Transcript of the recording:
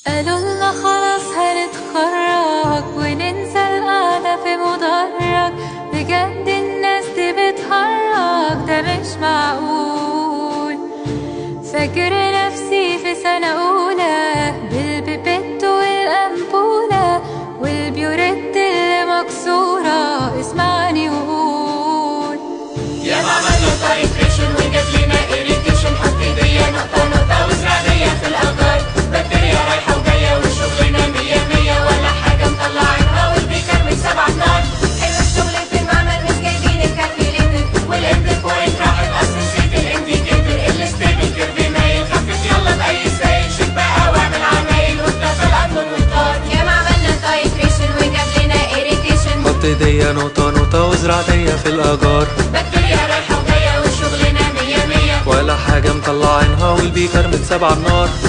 قالوا لنا خلاص هنتخرج وننسى القعدة في مدرج بجد الناس دي بتهرج ده مش معقول فاكر نفسي في سنة أولى بالبيبت والأنبولة والبيوريت اللي مكسورة اسمعني وقول يا ما عملنا تايتريشن وجاب لنا اريتيشن حط ايديا نقطة نقطة وزرعية في الأجار بكتيريا رايحة وجاية وشغلنا مية مية ولا حاجة مطلعينها والبيكر من سبعة نار حلو الشغل في المعمل مش جايبين الكالكوليتر والاند بوينت راحت أصل نسيت الانديكيتور الستيبل كيرف مايل خفف يلا بأي سايل شيك بقى واعمل عمايل واختفى الأنون والطار يا ما عملنا تايتريشن وجاب لنا اريتيشن حط ايديا نقطة نقطة وازرع ديا في الأجار بكتيريا رايحة وجاية وشغلنا مية مية ولا حاجة مطلعينها والبيكر من سبع النار